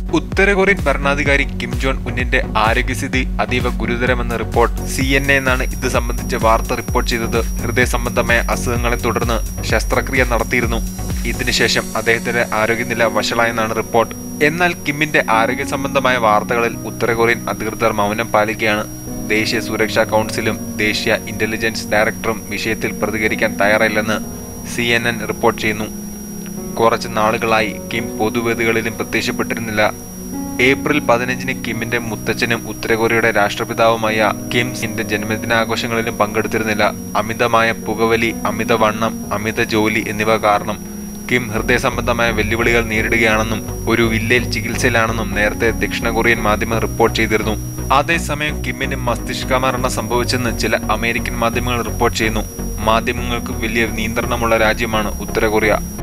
ഉത്തര Korean ഭരണാധികാരി Kim Jong ഉന്നിന്റെ ആരോഗ്യസ്ഥിതി അതീവ ഗുരുതരമെന്ന റിപ്പോർട്ട് സി എൻ എ എന്നാണ് ഇത് സംബന്ധിച്ച് വാർത്ത റിപ്പോർട്ട് ചെയ്തത് ഹൃദയ സംബന്ധമായ അസുഖങ്ങളെ തുടർന്ന് ശസ്ത്രക്രിയ നടത്തിയിരുന്നു ഇതിനുശേഷം അദ്ദേഹത്തിന്റെ ആരോഗ്യനില വഷളായെന്നാണ് റിപ്പോർട്ട് എന്നാൽ കിമ്മിന്റെ ആരോഗ്യ സംബന്ധമായ വാർത്തകളിൽ ഉത്തര കൊറിയൻ അധികൃതർ മൗനം പാലിക്കുകയാണ് ദേശീയ സുരക്ഷാ കൗൺസിലും ദേശീയ ഇന്റലിജൻസ് ഡയറക്ടറും വിഷയത്തിൽ പ്രതികരിക്കാൻ തയ്യാറല്ലെന്ന് സി എൻ എൻ റിപ്പോർട്ട് ചെയ്യുന്നു കുറച്ച് നാളുകളായി കിം പൊതുവേദികളിലും പ്രത്യക്ഷപ്പെട്ടിരുന്നില്ല ഏപ്രിൽ പതിനഞ്ചിന് കിമ്മിന്റെ മുത്തച്ഛനും ഉത്തര കൊറിയയുടെ രാഷ്ട്രപിതാവുമായ കിം സിന്റെ ജന്മദിനാഘോഷങ്ങളിലും പങ്കെടുത്തിരുന്നില്ല അമിതമായ പുകവലി അമിതവണ്ണം അമിത ജോലി എന്നിവ കാരണം കിം ഹൃദയ സംബന്ധമായ വെല്ലുവിളികൾ നേരിടുകയാണെന്നും ഒരു വില്ലയിൽ ചികിത്സയിലാണെന്നും നേരത്തെ ദക്ഷിണ കൊറിയൻ മാധ്യമം റിപ്പോർട്ട് ചെയ്തിരുന്നു അതേസമയം കിമ്മിന് മസ്തിഷ്ക മരണം സംഭവിച്ചെന്ന് ചില അമേരിക്കൻ മാധ്യമങ്ങൾ റിപ്പോർട്ട് ചെയ്യുന്നു മാധ്യമങ്ങൾക്ക് വലിയ നിയന്ത്രണമുള്ള രാജ്യമാണ് ഉത്തര കൊറിയ